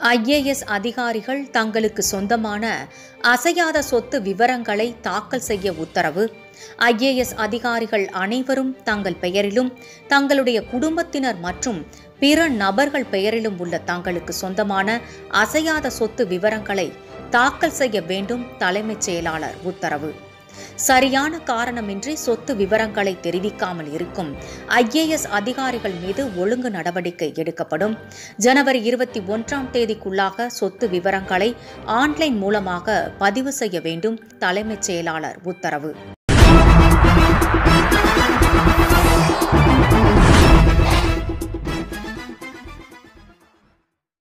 IAS அதிகாரிகள் தங்களுக்கு சொந்தமான அசையாத சொத்து விவரங்களை தாக்கல் செய்ய உத்தரவு ஐஏஎஸ் அதிகாரிகள் அனைவரும் தங்கள் பெயரிலும் தங்களுடைய குடும்பத்தினர் மற்றும் பிற நபர்கள் பெயரிலும் உள்ள தங்களுக்கு சொந்தமான அசையாத சொத்து விவரங்களை தாக்கல் செய்ய வேண்டும் தலைமைச் செயலாளர் உத்தரவு சரியான காரணமின்றி சொத்து விவரங்களை தெரிவிக்காமல் இருக்கும் ஐஏஎஸ் அதிகாரிகள் மீது ஒழுங்கு நடவடிக்கை எடுக்கப்படும் ஜனவரி இருபத்தி ஒன்றாம் தேதிக்குள்ளாக சொத்து விவரங்களை ஆன்லைன் மூலமாக பதிவு செய்ய வேண்டும் தலைமைச் செயலாளர் உத்தரவு